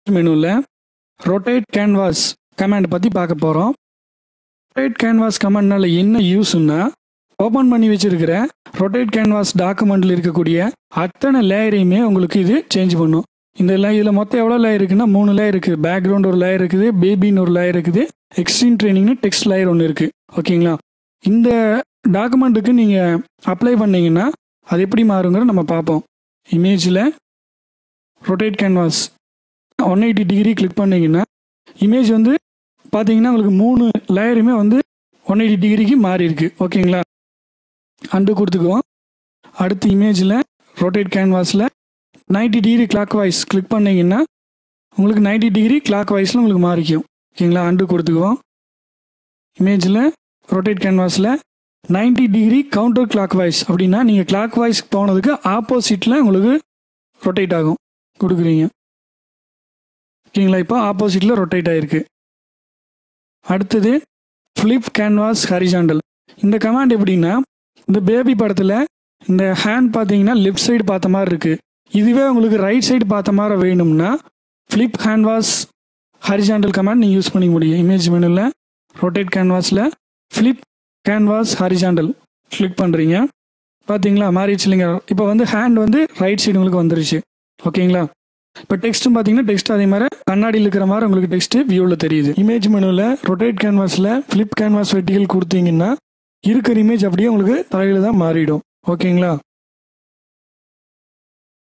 மெனுவில் rotate canvas command பற்றி பார்க்க போகிறோம் ரொட்டேட் கேன்வாஸ் கமாண்ட்னால என்ன யூஸ்னா ஓப்பன் பண்ணி வச்சிருக்கிற ரொட்டேட் கேன்வாஸ் டாக்குமெண்ட்டில் இருக்கக்கூடிய அத்தனை லேயரையுமே உங்களுக்கு இது சேஞ்ச் பண்ணும் இந்த லே இதில் மொத்தம் எவ்வளோ லேயர் இருக்குன்னா மூணு லேயர் இருக்குது பேக்ரவுண்ட் ஒரு லேயர் இருக்குது பேபின்னு ஒரு லேயர் இருக்குது எக்ஸ்ட்ரீம் ட்ரைனிங்னு டெக்ஸ்ட் லேயர் ஒன்று இருக்குது ஓகேங்களா இந்த டாக்குமெண்ட்டுக்கு நீங்கள் அப்ளை பண்ணீங்கன்னா அது எப்படி மாறுங்கிற நம்ம பார்ப்போம் இமேஜில் rotate canvas one eighty degree click பண்ணீங்கன்னா இமேஜ் வந்து பார்த்தீங்கன்னா உங்களுக்கு மூணு லேயருமே வந்து ஒன் எயிட்டி டிகிரிக்கு மாறி இருக்கு ஓகேங்களா அண்டு கொடுத்துக்குவோம் அடுத்து இமேஜில் ரொட்டேட் கேன்வாஸில் 90 டிகிரி கிளாக் வைஸ் கிளிக் பண்ணீங்கன்னா உங்களுக்கு 90 டிகிரி கிளாக் வைஸில் உங்களுக்கு மாறிக்கும் ஓகேங்களா அண்டு கொடுத்துக்குவோம் இமேஜில் ரொட்டேட் கேன்வாஸில் 90 டிகிரி கவுண்டர் கிளாக் வைஸ் அப்படின்னா நீங்கள் கிளாக் வைஸ் போனதுக்கு ஆப்போசிட்டில் உங்களுக்கு ரொட்டேட் ஆகும் கொடுக்குறீங்க ஓகேங்களா இப்போ ஆப்போசிட்டில் ரொட்டேட் ஆகிருக்கு அடுத்தது ஃப்ளிப் கேன்வாஸ் ஹரிஜாண்டல் இந்த கமாண்ட் எப்படின்னா இந்த பேபி படத்தில் இந்த ஹேண்ட் பார்த்தீங்கன்னா லெஃப்ட் சைடு பார்த்த மாதிரி இருக்குது இதுவே உங்களுக்கு ரைட் சைடு பார்த்த மாதிரி வேணும்னா ஃப்ளிப் கேன்வாஸ் ஹரிஜாண்டல் கமாண்ட் நீங்கள் யூஸ் பண்ணிக்க முடியும் இமேஜ் மெனுவில் ரொட்டேட் கேன்வாஸில் ஃப்ளிப் கேன்வாஸ் ஹரிஜாண்டல் கிளிக் பண்ணுறீங்க பார்த்தீங்களா மாறிடுச்சு இல்லைங்க இப்போ வந்து ஹேண்ட் வந்து ரைட் சைடு உங்களுக்கு வந்துருச்சு ஓகேங்களா இப்போ டெக்ஸ்ட்டும் பார்த்தீங்கன்னா டெக்ஸ்ட் அதே மாதிரி கண்ணாடியில் இருக்கிற மாதிரி உங்களுக்கு டெக்ஸ்ட் வியூவில் தெரியுது இமேஜ் மெனுவில் ரொட்டேட் கேன்வாஸில் ஃப்ளிப் கேன்வாஸ் வெட்டிகள் கொடுத்தீங்கன்னா இருக்கிற இமேஜ் அப்படியே உங்களுக்கு தலையில் தான் மாறிடும் ஓகேங்களா